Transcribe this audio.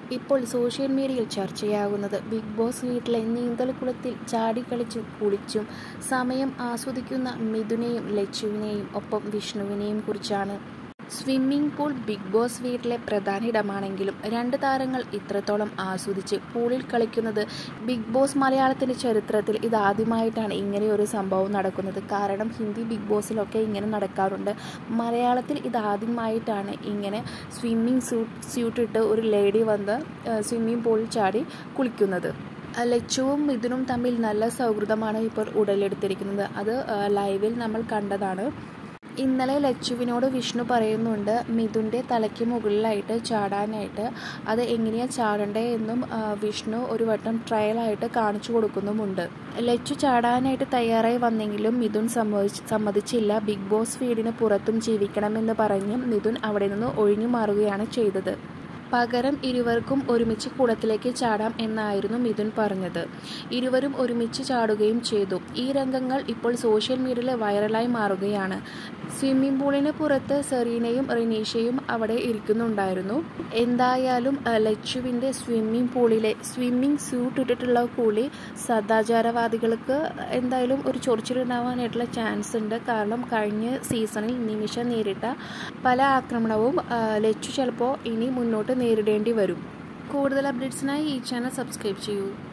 ഇപ്പോൾ സോഷ്യൽ മീഡിയയിൽ ചർച്ചയാകുന്നത് big boss വീട്ടിലെ നീന്തൽക്കുളത്തിൽ ചാടിക്കളിച്ചും കുളിച്ചും സമയം ആസ്വദിക്കുന്ന മിഥുനെയും ലച്ചുവിനെയും ഒപ്പം വിഷ്ണുവിനെയും കുറിച്ചാണ് സ്വിമ്മിംഗ് പൂൾ ബിഗ് ബോസ് വീട്ടിലെ പ്രധാന ഇടമാണെങ്കിലും രണ്ട് താരങ്ങൾ ഇത്രത്തോളം ആസ്വദിച്ച് പൂളിൽ കളിക്കുന്നത് ബിഗ് ബോസ് മലയാളത്തിൻ്റെ ചരിത്രത്തിൽ ഇതാദ്യമായിട്ടാണ് ഇങ്ങനെ ഒരു സംഭവം നടക്കുന്നത് കാരണം ഹിന്ദി ബിഗ് ബോസിലൊക്കെ ഇങ്ങനെ നടക്കാറുണ്ട് മലയാളത്തിൽ ഇതാദ്യമായിട്ടാണ് ഇങ്ങനെ സ്വിമ്മിംഗ് സ്യൂട്ട് സ്യൂട്ടിട്ട് ഒരു ലേഡി വന്ന് സ്വിമ്മിംഗ് പൂളിൽ ചാടി കുളിക്കുന്നത് ലച്ചുവും മിഥുനും തമ്മിൽ നല്ല സൗഹൃദമാണ് ഇപ്പോൾ ഉടലെടുത്തിരിക്കുന്നത് അത് ലൈവിൽ നമ്മൾ കണ്ടതാണ് ഇന്നലെ ലച്ചുവിനോട് വിഷ്ണു പറയുന്നുണ്ട് മിഥുൻ്റെ തലയ്ക്ക് മുകളിലായിട്ട് ചാടാനായിട്ട് അത് എങ്ങനെയാണ് ചാടണ്ടേ എന്നും വിഷ്ണു ഒരു വട്ടം ട്രയലായിട്ട് കാണിച്ചു കൊടുക്കുന്നുമുണ്ട് ലച്ചു ചാടാനായിട്ട് തയ്യാറായി വന്നെങ്കിലും മിഥുൻ സമ്മതിച്ച് സമ്മതിച്ചില്ല ബിഗ് ബോസ് വീടിന് പുറത്തും ജീവിക്കണമെന്ന് പറഞ്ഞ് മിഥുൻ അവിടെ നിന്ന് ഒഴിഞ്ഞു മാറുകയാണ് ചെയ്തത് പകരം ഇരുവർക്കും ഒരുമിച്ച് കുളത്തിലേക്ക് ചാടാം എന്നായിരുന്നു മിഥുൻ പറഞ്ഞത് ഇരുവരും ഒരുമിച്ച് ചാടുകയും ചെയ്തു ഈ രംഗങ്ങൾ ഇപ്പോൾ സോഷ്യൽ മീഡിയയിൽ വൈറലായി മാറുകയാണ് സ്വിമ്മിംഗ് പൂളിന് പുറത്ത് സെറീനയും റിനീഷയും അവിടെ ഇരിക്കുന്നുണ്ടായിരുന്നു എന്തായാലും ലച്ചുവിൻ്റെ സ്വിമ്മിംഗ് പൂളിലെ സ്വിമ്മിംഗ് സ്യൂട്ട് ഇട്ടിട്ടുള്ള കൂളി സദാചാരവാദികൾക്ക് എന്തായാലും ഒരു ചൊറിച്ചിലുണ്ടാവാനായിട്ടുള്ള ചാൻസ് ഉണ്ട് കാരണം കഴിഞ്ഞ സീസണിൽ നിമിഷ നേരിട്ട പല ആക്രമണവും ലച്ചു ചിലപ്പോൾ ഇനി മുന്നോട്ട് നേരിടേണ്ടി വരും കൂടുതൽ അപ്ഡേറ്റ്സിനായി ഈ ചാനൽ സബ്സ്ക്രൈബ് ചെയ്യൂ